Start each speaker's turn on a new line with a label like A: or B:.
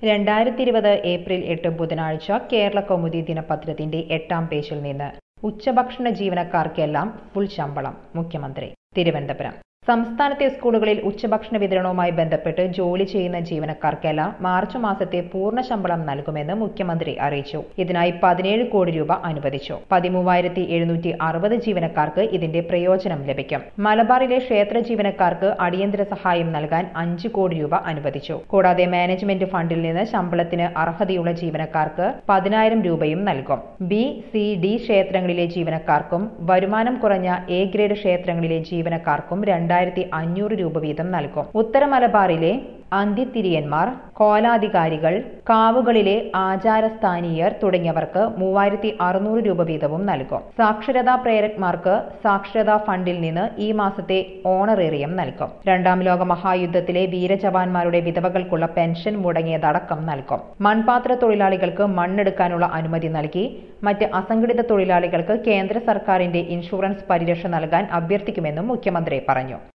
A: രണ്ടായിരത്തി ഇരുപത് ഏപ്രിൽ എട്ട് ബുധനാഴ്ച കേരള കൗമുദി ദിനപത്രത്തിന്റെ എട്ടാം പേജിൽ നിന്ന് ഉച്ചഭക്ഷണ ജീവനക്കാർക്കെല്ലാം ഫുൾ ശമ്പളം മുഖ്യമന്ത്രി തിരുവനന്തപുരം സംസ്ഥാനത്തെ സ്കൂളുകളിൽ ഉച്ചഭക്ഷണ വിതരണവുമായി ബന്ധപ്പെട്ട് ജോലി ചെയ്യുന്ന ജീവനക്കാർക്കെല്ലാം മാർച്ച് മാസത്തെ പൂർണ്ണ ശമ്പളം നൽകുമെന്ന് മുഖ്യമന്ത്രി അറിയിച്ചു ഇതിനായി പതിനേഴ് കോടി രൂപ അനുവദിച്ചു പതിമൂവായിരത്തി എഴുന്നൂറ്റി അറുപത് ജീവനക്കാർക്ക് ഇതിന്റെ പ്രയോജനം ലഭിക്കും മലബാറിലെ ക്ഷേത്ര ജീവനക്കാർക്ക് അടിയന്തര സഹായം നൽകാൻ അഞ്ച് കോടി രൂപ അനുവദിച്ചു കൂടാതെ മാനേജ്മെന്റ് ഫണ്ടിൽ നിന്ന് ശമ്പളത്തിന് അർഹതയുള്ള ജീവനക്കാർക്ക് പതിനായിരം രൂപയും നൽകും ബി സി ഡി ക്ഷേത്രങ്ങളിലെ ജീവനക്കാർക്കും വരുമാനം കുറഞ്ഞ എ ഗ്രേഡ് ക്ഷേത്രങ്ങളിലെ ജീവനക്കാർക്കും രണ്ടായിരത്തി അഞ്ഞൂറ് രൂപ വീതം നൽകും ഉത്തര മലബാറിലെ അന്ത്യത്തിരിയന്മാർ കോലാധികാരികൾ കാവുകളിലെ ആചാരസ്ഥാനീയർ തുടങ്ങിയവർക്ക് മൂവായിരത്തി അറുന്നൂറ് രൂപ വീതവും നൽകും സാക്ഷരതാ പ്രേരക്മാർക്ക് സാക്ഷരതാ ഫണ്ടിൽ നിന്ന് ഈ മാസത്തെ ഓണറേറിയം നൽകും രണ്ടാം ലോക മഹായുദ്ധത്തിലെ വീരജവാന്മാരുടെ വിധവകൾക്കുള്ള പെൻഷൻ മുടങ്ങിയതടക്കം നൽകും മൺപാത്ര തൊഴിലാളികൾക്ക് മണ്ണെടുക്കാനുള്ള അനുമതി നൽകി മറ്റ് അസംഘടിത തൊഴിലാളികൾക്ക് കേന്ദ്ര സർക്കാരിന്റെ ഇൻഷുറൻസ് പരിരക്ഷ നൽകാൻ അഭ്യർത്ഥിക്കുമെന്നും മുഖ്യമന്ത്രി പറഞ്ഞു